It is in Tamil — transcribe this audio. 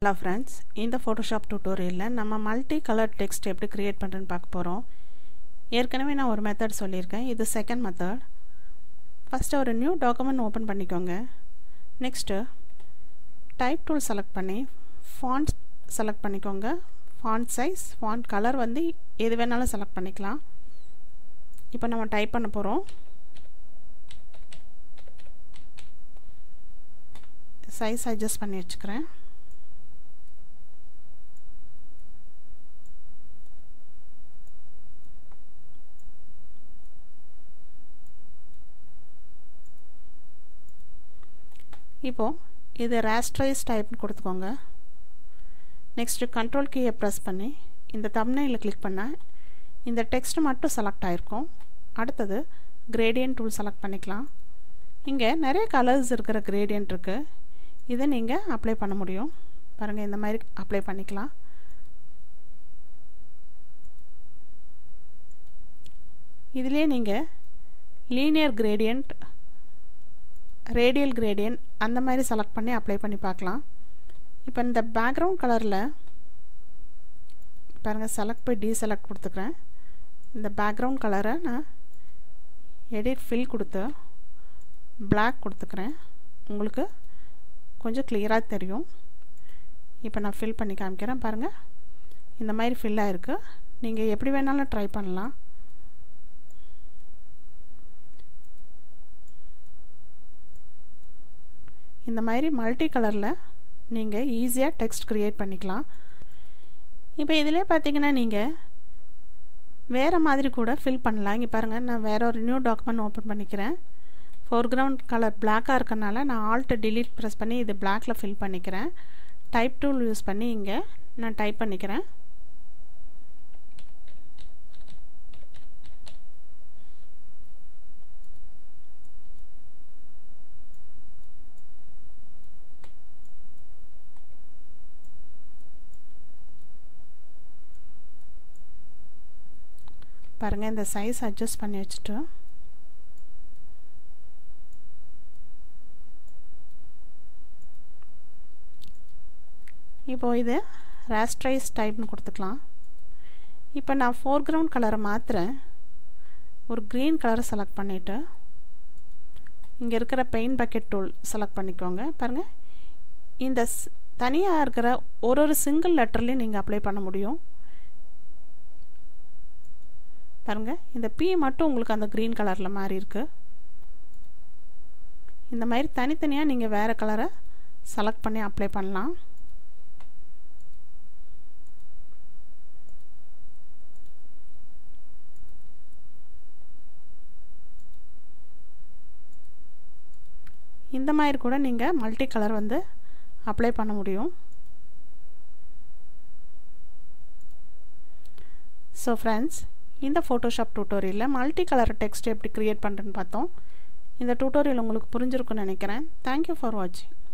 ஹலோ ஃப்ரெண்ட்ஸ் இந்த ஃபோட்டோஷாப் டியூட்டோரியலில் நம்ம மல்டி கலர் டெக்ஸ்ட் எப்படி க்ரியேட் பண்ணுறதுன்னு பார்க்க போகிறோம் ஏற்கனவே நான் ஒரு மெத்தட் சொல்லியிருக்கேன் இது செகண்ட் மெத்தட் ஃபஸ்ட்டு ஒரு நியூ டாக்குமெண்ட் ஓப்பன் பண்ணிக்கோங்க நெக்ஸ்ட்டு டைப் டூல் செலக்ட் பண்ணி ஃபாண்ட் செலக்ட் பண்ணிக்கோங்க ஃபாண்ட் சைஸ் ஃபாண்ட் கலர் வந்து எது வேணாலும் செலக்ட் பண்ணிக்கலாம் இப்போ நம்ம டைப் பண்ண போகிறோம் சைஸ் அட்ஜஸ்ட் பண்ணி வச்சுக்கிறேன் இப்போது இது ரேஸ்ட்ரைஸ் டைப்னு கொடுத்துக்கோங்க நெக்ஸ்ட்டு கண்ட்ரோல் கீயை ப்ரெஸ் பண்ணி இந்த தம்னையில் கிளிக் பண்ணால் இந்த டெக்ஸ்ட் மட்டும் செலக்ட் ஆகிருக்கும் அடுத்தது கிரேடியன்ட் டூல் செலக்ட் பண்ணிக்கலாம் இங்கே நிறைய கலர்ஸ் இருக்கிற கிரேடியன்ட் இருக்குது இதை நீங்கள் அப்ளை பண்ண முடியும் பாருங்கள் இந்த மாதிரி அப்ளை பண்ணிக்கலாம் இதிலே நீங்கள் லீனியர் கிரேடியன்ட் ரேடியல் கிரேடியன்ட் அந்த மாதிரி செலக்ட் பண்ணி அப்ளை பண்ணி பார்க்கலாம் இப்போ இந்த பேக்ரவுண்ட் கலரில் பாருங்கள் செலக்ட் போய் டீசெலக்ட் கொடுத்துக்கிறேன் இந்த பேக்ரவுண்ட் கலரை நான் எடிட் ஃபில் கொடுத்து பிளாக் கொடுத்துக்கிறேன் உங்களுக்கு கொஞ்சம் கிளியராக தெரியும் இப்போ நான் ஃபில் பண்ணி காமிக்கிறேன் பாருங்கள் இந்த மாதிரி ஃபில் ஆகிருக்கு நீங்கள் எப்படி வேணாலும் ட்ரை பண்ணலாம் இந்த மாதிரி மல்டி கலரில் நீங்கள் ஈஸியாக டெக்ஸ்ட் க்ரியேட் பண்ணிக்கலாம் இப்போ இதிலே பார்த்தீங்கன்னா நீங்கள் வேறு மாதிரி கூட ஃபில் பண்ணலாம் இங்கே பாருங்கள் நான் வேறு ஒரு நியூ டாக்குமெண்ட் ஓப்பன் பண்ணிக்கிறேன் ஃபோர்க்ரவுண்ட் கலர் பிளாக்காக இருக்கனால நான் ஆல்ட்டு டிலீட் ப்ரெஸ் பண்ணி இது பிளாக்கில் ஃபில் பண்ணிக்கிறேன் டைப் டூல் யூஸ் பண்ணி இங்கே நான் டைப் பண்ணிக்கிறேன் பாருங்கள் இந்த சைஸ் அட்ஜஸ்ட் பண்ணி வச்சுட்டு இப்போது இது ரேஸ்ட்ரைஸ் டைப்னு கொடுத்துக்கலாம் இப்போ நான் ஃபோர்க்ரவுண்ட் கலரை மாற்றுறேன் ஒரு க்ரீன் கலரை செலக்ட் பண்ணிவிட்டு இங்கே இருக்கிற பெயிண்ட் பக்கெட் டூல் செலக்ட் பண்ணிக்கோங்க பாருங்கள் இந்த தனியாக இருக்கிற ஒரு ஒரு சிங்கிள் லெட்டர்லேயும் நீங்கள் அப்ளை பண்ண முடியும் பாருங்கள் இந்த பி மட்டும் உங்களுக்கு அந்த க்ரீன் கலரில் மாறி இருக்குது இந்த மாதிரி தனித்தனியாக நீங்கள் வேறு கலரை செலக்ட் பண்ணி அப்ளை பண்ணலாம் இந்த மாதிரி கூட நீங்கள் மல்டி கலர் வந்து அப்ளை பண்ண முடியும் ஸோ ஃப்ரெண்ட்ஸ் இந்த ஃபோட்டோஷாப் டியூட்டோரியலில் மல்டி கலர் டெக்ஸ்ட் எப்படி க்ரியேட் பண்ணுறேன்னு பார்த்தோம் இந்த டியூட்டோரியல் உங்களுக்கு புரிஞ்சிருக்குன்னு நினைக்கிறேன் தேங்க்யூ ஃபார் வாட்சிங்